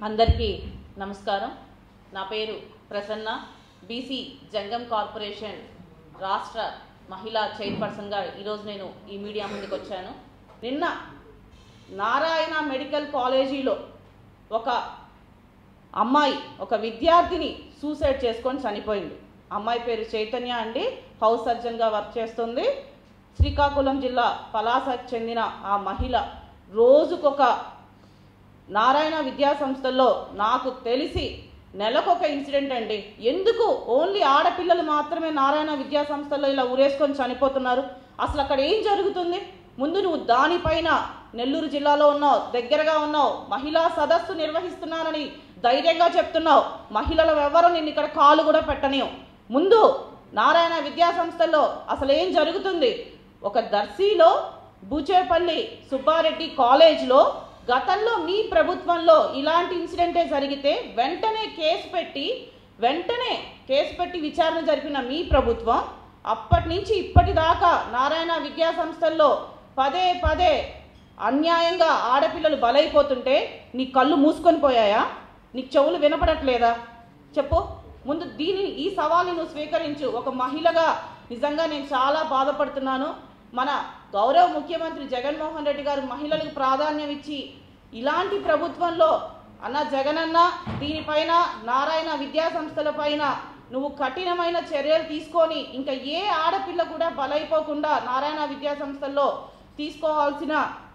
అందరికీ నమస్కారం నా పేరు ప్రసన్న బీసీ జంగం కార్పొరేషన్ రాష్ట్ర మహిళా చైర్పర్సన్గా ఈరోజు నేను ఈ మీడియా ముందుకు వచ్చాను నిన్న నారాయణ మెడికల్ కాలేజీలో ఒక అమ్మాయి ఒక విద్యార్థిని సూసైడ్ చేసుకొని చనిపోయింది అమ్మాయి పేరు చైతన్య అండి హౌస్ సర్జన్గా వర్క్ చేస్తుంది శ్రీకాకుళం జిల్లా పలాసకు చెందిన ఆ మహిళ రోజుకొక నారాయణ విద్యా సంస్థల్లో నాకు తెలిసి నెలకొక ఇన్సిడెంట్ అండి ఎందుకు ఓన్లీ ఆడపిల్లలు మాత్రమే నారాయణ విద్యా సంస్థల్లో ఇలా ఉరేసుకొని చనిపోతున్నారు అసలు అక్కడ ఏం జరుగుతుంది ముందు నువ్వు దానిపైన నెల్లూరు జిల్లాలో ఉన్నావు దగ్గరగా ఉన్నావు మహిళా సదస్సు నిర్వహిస్తున్నానని ధైర్యంగా చెప్తున్నావు మహిళలు ఎవరు నిన్ను ఇక్కడ కాలు కూడా పెట్టనియం ముందు నారాయణ విద్యా సంస్థల్లో అసలు ఏం జరుగుతుంది ఒక దర్శిలో బూచేపల్లి సుబ్బారెడ్డి కాలేజ్లో గతంలో మీ ప్రభుత్వంలో ఇలాంటి ఇన్సిడెంటే జరిగితే వెంటనే కేసు పెట్టి వెంటనే కేసు పెట్టి విచారణ జరిపిన మీ ప్రభుత్వం అప్పటి నుంచి ఇప్పటిదాకా నారాయణ విద్యా సంస్థల్లో పదే పదే అన్యాయంగా ఆడపిల్లలు బలైపోతుంటే నీ కళ్ళు మూసుకొని పోయాయా నీకు చెవులు వినపడట్లేదా చెప్పు ముందు దీని ఈ సవాల్ని నువ్వు స్వీకరించు ఒక మహిళగా నిజంగా నేను చాలా బాధపడుతున్నాను మన గౌరవ ముఖ్యమంత్రి జగన్మోహన్ రెడ్డి గారు మహిళలకు ప్రాధాన్యం ఇచ్చి ఇలాంటి ప్రభుత్వంలో అన్న జగనన్న దీనిపైన నారాయణ విద్యా సంస్థల పైన నువ్వు కఠినమైన చర్యలు తీసుకొని ఇంకా ఏ ఆడపిల్ల కూడా బలైపోకుండా నారాయణ విద్యా సంస్థల్లో తీసుకోవాల్సిన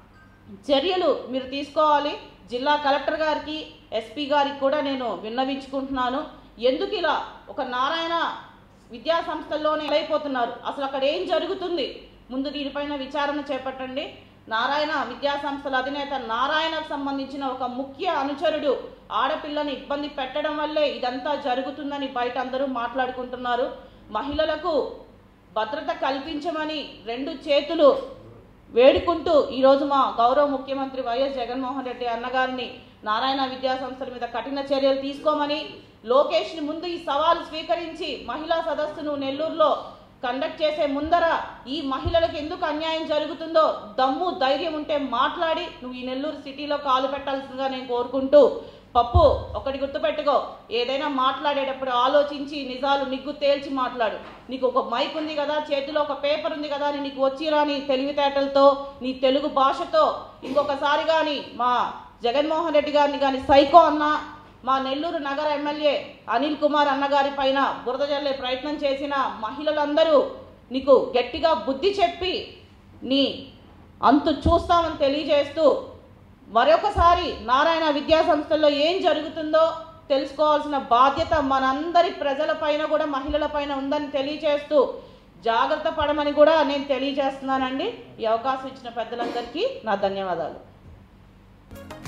చర్యలు మీరు తీసుకోవాలి జిల్లా కలెక్టర్ గారికి ఎస్పీ గారికి కూడా నేను విన్నవించుకుంటున్నాను ఎందుకు ఇలా ఒక నారాయణ విద్యా సంస్థల్లోనే అయిపోతున్నారు అసలు అక్కడ ఏం జరుగుతుంది ముందు దీనిపైన విచారణ చేపట్టండి నారాయణ విద్యా సంస్థల అధినేత నారాయణకు సంబంధించిన ఒక ముఖ్య అనుచరుడు ఆడపిల్లని ఇబ్బంది పెట్టడం వల్లే ఇదంతా జరుగుతుందని బయట అందరూ మాట్లాడుకుంటున్నారు మహిళలకు భద్రత కల్పించమని రెండు చేతులు వేడుకుంటూ ఈరోజు మా గౌరవ ముఖ్యమంత్రి వైఎస్ జగన్మోహన్ రెడ్డి అన్నగారిని నారాయణ విద్యా సంస్థల మీద కఠిన చర్యలు తీసుకోమని లోకేష్ని ముందు ఈ సవాలు స్వీకరించి మహిళా సదస్సును నెల్లూరులో కండక్ట్ చేసే ముందర ఈ మహిళలకు ఎందుకు అన్యాయం జరుగుతుందో దమ్ము ధైర్యం ఉంటే మాట్లాడి నువ్వు ఈ నెల్లూరు సిటీలో కాలు పెట్టాల్సిందిగా నేను కోరుకుంటూ పప్పు ఒకటి గుర్తుపెట్టుకో ఏదైనా మాట్లాడేటప్పుడు ఆలోచించి నిజాలు నిగ్గు తేల్చి మాట్లాడు నీకు ఒక మైక్ ఉంది కదా చేతిలో ఒక పేపర్ ఉంది కదా అని నీకు వచ్చి రాని తెలివితేటలతో నీ తెలుగు భాషతో ఇంకొకసారి కానీ మా జగన్మోహన్ రెడ్డి గారిని కానీ సైకో అన్నా మా నెల్లూరు నగర ఎమ్మెల్యే అనిల్ కుమార్ అన్నగారి పైన బురద జల్లే ప్రయత్నం చేసిన మహిళలందరూ నీకు గట్టిగా బుద్ధి చెప్పి నీ అంతు చూస్తామని తెలియజేస్తూ మరొకసారి నారాయణ విద్యా సంస్థల్లో ఏం జరుగుతుందో తెలుసుకోవాల్సిన బాధ్యత మనందరి ప్రజల పైన కూడా మహిళల పైన ఉందని తెలియజేస్తూ జాగ్రత్త పడమని కూడా నేను తెలియజేస్తున్నానండి ఈ అవకాశం ఇచ్చిన పెద్దలందరికీ నా ధన్యవాదాలు